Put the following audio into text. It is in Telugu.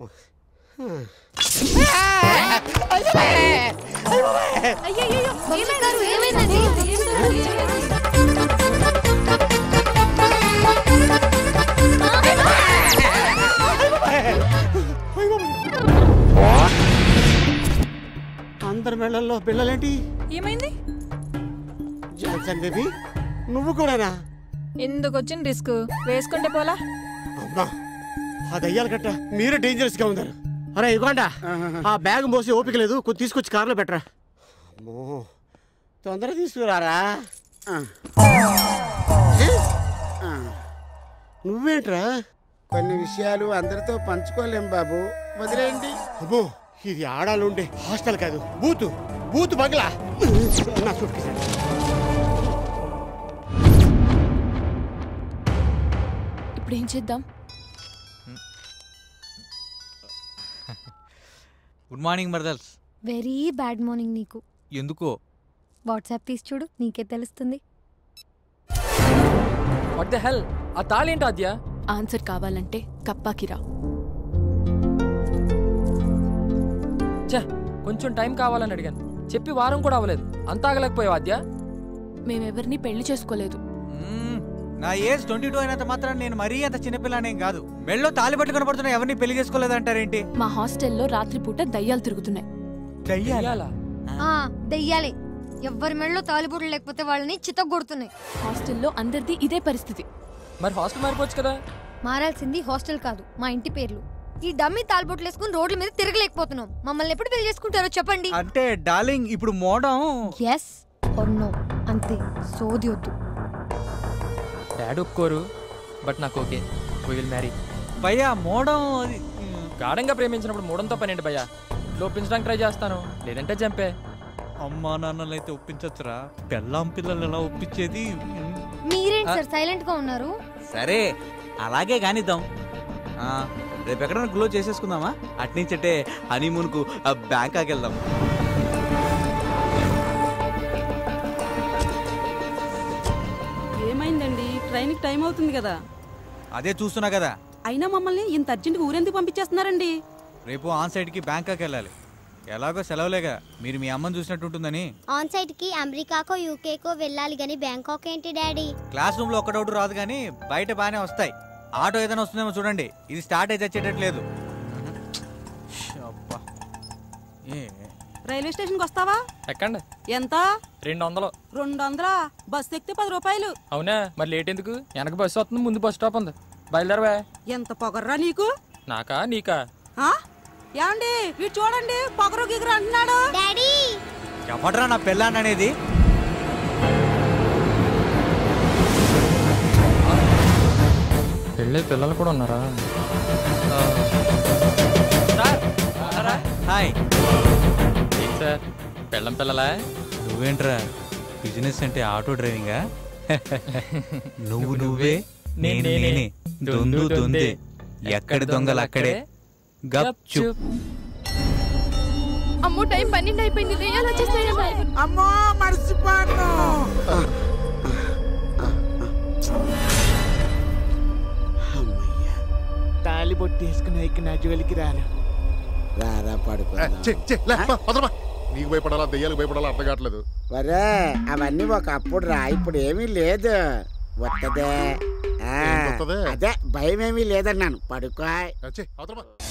అందరి మెళ్ళల్లో పిల్లలేంటి ఏమైంది జాన్సన్ బేబీ నువ్వు కూడానా ఎందుకు వచ్చిన రిస్క్ వేసుకుంటే పోలా అమ్మా ఆ దయ్యాల కట్ట మీరే డేంజరస్ గా ఉన్నారు అరే ఇవ్వండా ఆ బ్యాగ్ మోసి ఓపిక లేదు కొంచెం తీసుకొచ్చి కారులో పెట్టరా అమ్మో తొందరగా తీసుకురారా నువ్వేంట్రా కొన్ని విషయాలు అందరితో పంచుకోలేం బాబు వదిలేయండి అమ్మో ఇది ఆడాలు ఉండే హాస్టల్ కాదు బూతు బూతు బంగ్లా నా సూట్ కేసు. ఇప్పుడు ఏం చేద్దాం good morning brothers very bad morning నీకు ఎందుకో వాట్సాప్ తీసి చూడు నీకే తెలుస్తుంది వాట్ ద హెల్ ఆ తాళేంటి ఆద్య ఆన్సర్ కావాలంటే కప్పాకి రా ఛే కొంచెం టైం కావాలని అడిగాను చెప్పి వారం కూడా అవ్వలేదు అంత ఆగలేకపోయావు ఆద్య మేమెవరిని పెళ్లి చేసుకోలేదు మ్మ్. నా ఏజ్ ట్వంటీ టూ అయినంత మాత్రం నేను మరీ అంత చిన్నపిల్లనేం కాదు మెళ్ళో తాలి పట్టు కనపడుతున్నా ఎవరిని పెళ్లి చేసుకోలేదంటారేంటి మా హాస్టల్లో రాత్రిపూట దయ్యాలు తిరుగుతున్నాయి దయ్యాలా ఆ దెయ్యాలే ఎవ్వరి మెడలో తాలిబొట్లు లేకపోతే వాళ్ళని చితగొడుతున్నాయి హాస్టల్లో అందరిది ఇదే పరిస్థితి మరి హాస్టల్ మారిపోవచ్చు కదా మారాల్సింది హాస్టల్ కాదు మా ఇంటి పేర్లు ఈ డమ్మీ తాలిబొట్లు వేసుకుని రోడ్ల మీద తిరగలేకపోతున్నాం మమ్మల్ని ఎప్పుడు పెళ్లి చేసుకుంటారో చెప్పండి అంటే డార్లింగ్ ఇప్పుడు మోడం ఎస్ నో అంతే సోది వద్దు డాడీ ఒప్పుకోరు బట్ నాకు ఓకే విల్ మ్యారీ భయ్యా మోడం అది మ్మ్. గాఢంగా ప్రేమించినప్పుడు మూడంతో పని ఏంటి భయ్యా లోపించడానికి ట్రై చేస్తాను లేదంటే చంపే అమ్మా నాన్నలు అయితే ఒప్పించచ్చురా పెళ్ళాం పిల్లలు ఎలా ఒప్పించేది మ్మ్. మీరేంటి సార్ సైలెంట్ గా ఉన్నారు సరే అలాగే కానిద్దాం ఆ, రేపు ఎక్కడైనా గ్లో చేసేసుకుందామా అట్నుంచటే హనీమూన్కు బ్యాంకాక్ వెళ్దాం ఏమైందండి ట్రైన్కి టైం అవుతుంది కదా అదే చూస్తున్నా కదా అయినా మమ్మల్ని ఇంత అర్జెంట్గా ఊరెందుకు పంపించేస్తున్నారండి రేపు ఆన్ సైడ్కి బ్యాంకాక్ వెళ్ళాలి ఎలాగో సెలవులేగా మీరు మీ అమ్మని చూసినట్టు ఉంటుందని ఆన్ సైట్ కి అమెరికాకో యూకేకో వెళ్ళాలి గాని బ్యాంకాక్ ఏంటి డాడీ క్లాస్ రూమ్లో ఒక్క డౌట్ రాదు కానీ బయట బాగానే వస్తాయి ఆటో ఏదైనా వస్తుందేమో చూడండి ఇది స్టార్ట్ అయితే వచ్చేటట్లేదు అబ్బా. ఏ రైల్వే స్టేషన్కి వస్తావా ఎక్కండి ఎంత రెండు వందలు రెండు వందలా బస్ ఎక్కితే పది రూపాయలు అవునా మరి లేట్ ఎందుకు వెనక బస్సు వస్తుంది ముందు బస్ స్టాప్ ఉంది బయలుదేరవా ఎంత పొగర్రా నీకు నాకా నీకా ఆ? ఏమండి వీడు చూడండి పొగరు గిగరు అంటున్నాడు డాడీ ఎవడ్రా నా పెళ్ళాన్ని అనేది పెళ్ళి పిల్లలు కూడా ఉన్నారా సార్ ఉన్నారా? హాయ్ ఏంటి సార్ పెళ్ళం పిల్లలా నువ్వేంట్రా బిజినెస్ అంటే ఆటో డ్రైవింగా నువ్వు నువ్వే నేను నేనే దొందు దొందే ఎక్కడి దొంగలు అక్కడే గప్ చుప్ అమ్మో టైం పన్నెండు అయిపోయింది దయ్యాలు వచ్చేస్తాయి అమ్మో మర్చిపోను తాలి బొట్టేసుకుని ఇక నా జోలికి రాను రారా పడుకుందాం నీకు భయపడాలా దెయ్యాలకు భయపడాలా అర్థం కావట్లేదు వరే అవన్నీ ఒకప్పుడు రా ఇప్పుడు ఏమీ లేదు వత్తదే ఆ, ఏం వత్తదే? అదే భయం ఏమీ లేదన్నాను పడుకో ఛే, అవతల పో.